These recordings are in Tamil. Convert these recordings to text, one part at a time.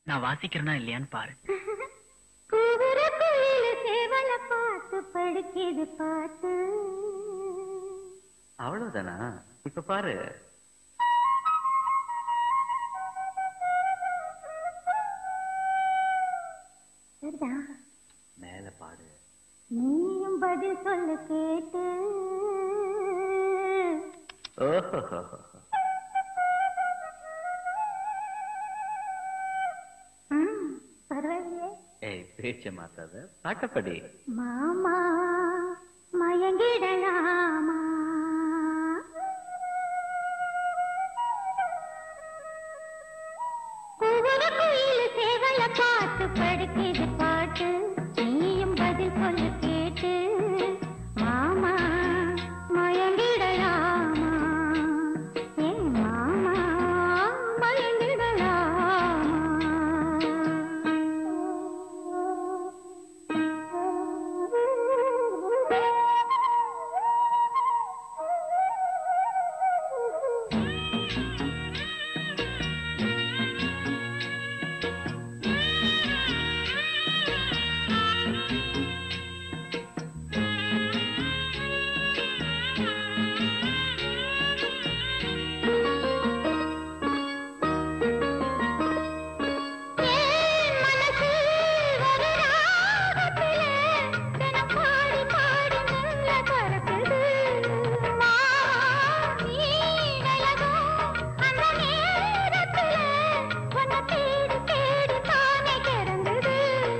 நான் வாசிக்கிறேனா இல்லையான்னு பாரு கூவுற குயிலு சேவல பார்த்து படுக்கிது பாட்டு அவ்வளவுதானா இப்ப பாரு சரிதான் மேல பாடு நீயும் பதில் சொல்ல கேட்டு ஓஹோ ம், பரவாயில்லையே ஏய் பேச்ச மாத்தாத பாட்டப்படி மாமா மயங்கிடலாமா கூவுற குயிலு சேவல பார்த்து படுக்கிது பாட்டு நீயும் பதில் சொல்ல கேட்டு மாமா மயங்கிடலாமா ஏன் மாமா மயங்கிடலாமா ஏன் மனசு ஒரு ராகத்திலே தினம் பாடி பாடி மெல்ல பறக்குது நீடலகும் அந்த நேரத்திலே உன்னை தேடி தேடி தானே கிடந்தது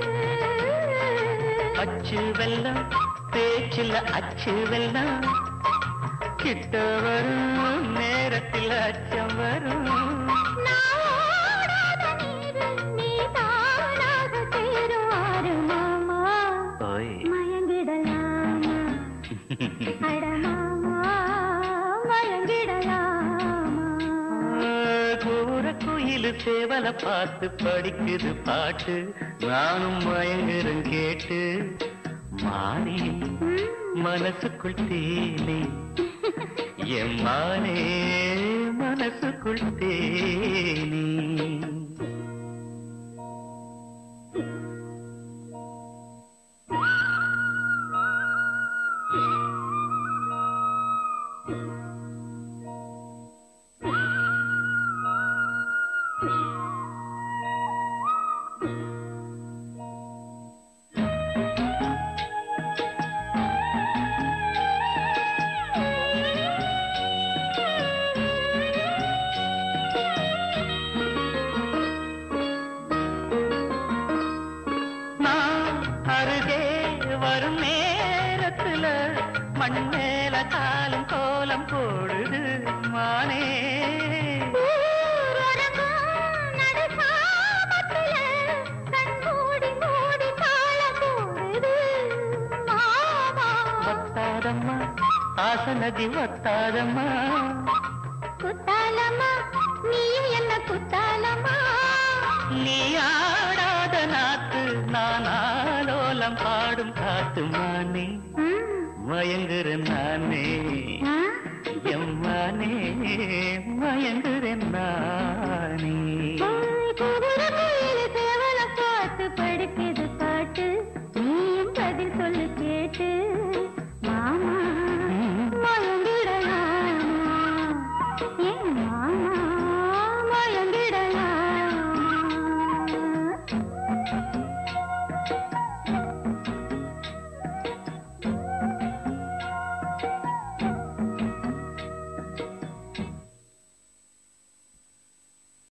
அச்சு வெள்ளம் பேச்சில் அச்சு வெள்ளம் கிட்ட வரும் நேரத்தில் அச்சம் வரும் நான் ஓடாத நீரில் நீ தானாக சேருவாரு மாமா ஓய் மயங்கிடலாமா அட மாமா மயங்கிடலாமா கூற குயிலு சேவல பார்த்து படிக்குது பாட்டு நானும் மயங்குறேன் கேட்டு மானே மனசுக்குள் தேனே என் மானே மனசுக்குள் தேனே நான் அருகே வரும் நேரத்துல மண் மேல காலம் கோலம் போடுது மானே ஊரடங்கும் நடுசாமத்திலே கண் மூடி மூடி தாளம் போடுது மாமா வத்தாதம்மா ஆசனதி வத்தாதம்மா குத்தாலம்மா நீயும் என்ன குத்தாலம்மா நீ ஆடாத நாத்து நான் ஆலோலம் பாடும் காத்து மானே ம், மயங்குறேன் நானே ஆ, எம்மானே மயங்குறேன் நானே